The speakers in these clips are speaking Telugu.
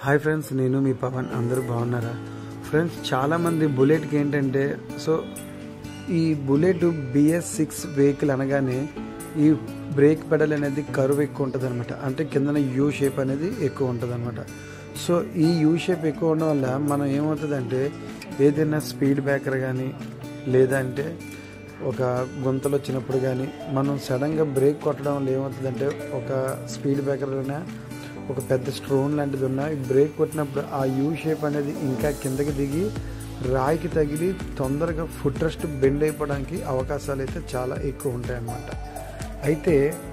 హాయ్ ఫ్రెండ్స్ నేను మీ పవన్ అందరూ బాగున్నారా ఫ్రెండ్స్ చాలామంది బుల్లెట్కి ఏంటంటే సో ఈ బుల్లెట్ బిఎస్ సిక్స్ వెహికల్ అనగానే ఈ బ్రేక్ పెడల్ అనేది కరువు ఎక్కువ ఉంటుంది అనమాట అంటే కిందన యూ షేప్ అనేది ఎక్కువ ఉంటుంది అనమాట సో ఈ యూ షేప్ ఎక్కువ ఉండడం వల్ల మనం ఏమవుతుందంటే ఏదైనా స్పీడ్ బ్రేకర్ కానీ లేదంటే ఒక గుంతలు వచ్చినప్పుడు కానీ మనం సడన్గా బ్రేక్ కొట్టడం వల్ల ఏమవుతుందంటే ఒక స్పీడ్ బ్రేకర్ అయినా ఒక పెద్ద స్ట్రోన్ లాంటిది ఉన్నా ఈ బ్రేక్ కొట్టినప్పుడు ఆ యూ షేప్ అనేది ఇంకా కిందకి దిగి రాయికి తగిలి తొందరగా ఫుట్ రెస్ట్ బెండ్ అయిపోవడానికి అవకాశాలు అయితే చాలా ఎక్కువ ఉంటాయి అన్నమాట అయితే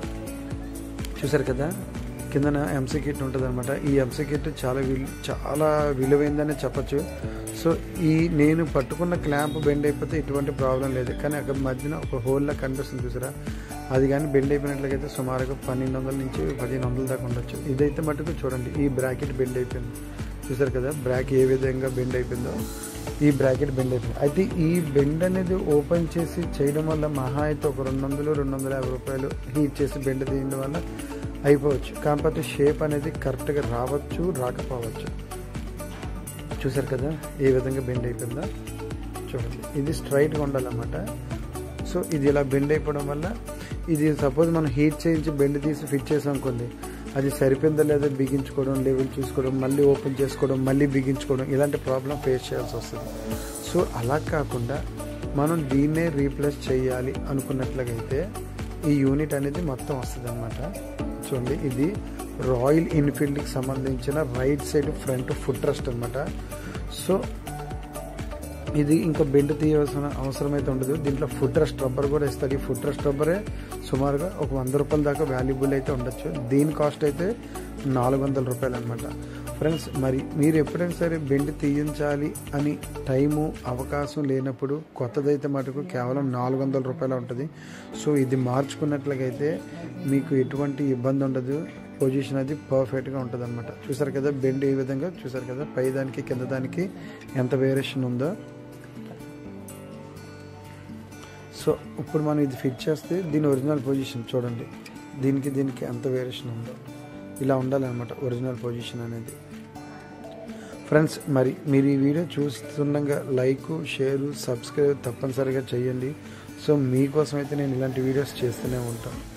చూసారు కదా కిందన ఎంసీ కిట్ ఉంటుంది అనమాట ఈ ఎంసీ కిట్ చాలా విలు చాలా విలువైందని చెప్పచ్చు సో ఈ నేను పట్టుకున్న క్లాంప్ బెండ్ అయిపోతే ఎటువంటి ప్రాబ్లం లేదు కానీ అక్కడ మధ్యన ఒక హోల్లా కనిపిస్తుంది చూసారా అది కానీ బెండ్ అయిపోయినట్లయితే సుమారుగా పన్నెండు వందల నుంచి పదిహేను వందల దాకా ఉండొచ్చు ఇదైతే మటుకు చూడండి ఈ బ్రాకెట్ బెండ్ అయిపోయింది చూసారు కదా బ్రాక్ ఏ విధంగా బెండ్ అయిపోయిందో ఈ బ్రాకెట్ బెండ్ అయిపోయింది అయితే ఈ బెండ్ అనేది ఓపెన్ చేసి చేయడం వల్ల మహా అయితే ఒక రెండు వందలు రెండు వందల యాభై రూపాయలు హీట్ చేసి బెండ్ తీయడం వల్ల అయిపోవచ్చు కాకపోతే షేప్ అనేది కరెక్ట్గా రావచ్చు రాకపోవచ్చు చూసారు కదా ఏ విధంగా బెండ్ అయిపోయిందో చూడండి ఇది స్ట్రైట్గా ఉండాలన్నమాట సో ఇది ఇలా బెండ్ అయిపోవడం వల్ల ఇది సపోజ్ మనం హీట్ చేయించి బెండ్ తీసి ఫిట్ చేసాం అనుకోండి అది సరిపోయిందా లేదా బిగించుకోవడం లెవెల్ చూసుకోవడం మళ్ళీ ఓపెన్ చేసుకోవడం మళ్ళీ బిగించుకోవడం ఇలాంటి ప్రాబ్లం ఫేస్ చేయాల్సి వస్తుంది సో అలా కాకుండా మనం దీన్నే రీప్లేస్ చేయాలి అనుకున్నట్లయితే ఈ యూనిట్ అనేది మొత్తం వస్తుంది అనమాట చూడండి ఇది రాయల్ ఎన్ఫీల్డ్కి సంబంధించిన right side front foot rest అనమాట సో ఇది ఇంకా బెండ్ తీయవలసిన అవసరం అయితే ఉండదు దీంట్లో ఫుడ్ రెస్ట్ రబ్బర్ కూడా ఇస్తారు ఈ ఫుడ్ రెస్ట్ రబ్బరే సుమారుగా ఒక వంద రూపాయల దాకా వాల్యుబుల్ అయితే ఉండొచ్చు దీని కాస్ట్ అయితే నాలుగు వందల రూపాయలు అనమాట ఫ్రెండ్స్ మరి మీరు ఎప్పుడైనా సరే బెండ్ తీయించాలి అని టైము అవకాశం లేనప్పుడు కొత్తదైతే మటుకు కేవలం నాలుగు వందల రూపాయలు ఉంటుంది సో ఇది మార్చుకున్నట్లయితే మీకు ఎటువంటి ఇబ్బంది ఉండదు పొజిషన్ అది పర్ఫెక్ట్గా ఉంటుంది అనమాట చూసారు కదా బెండ్ ఏ విధంగా చూసారు కదా పై దానికి కింద దానికి ఎంత వేరియేషన్ ఉందో సో ఇప్పుడు మనం ఇది ఫిట్ చేస్తే దీని ఒరిజినల్ పొజిషన్ చూడండి దీనికి దీనికి ఎంత వేరియేషన్ ఉందో ఇలా ఉండాలన్నమాట ఒరిజినల్ పొజిషన్ అనేది ఫ్రెండ్స్ మరి మీరు ఈ వీడియో చూస్తుండగా లైక్ షేరు సబ్స్క్రైబ్ తప్పనిసరిగా చేయండి సో మీకోసం అయితే నేను ఇలాంటి వీడియోస్ చేస్తూనే ఉంటాను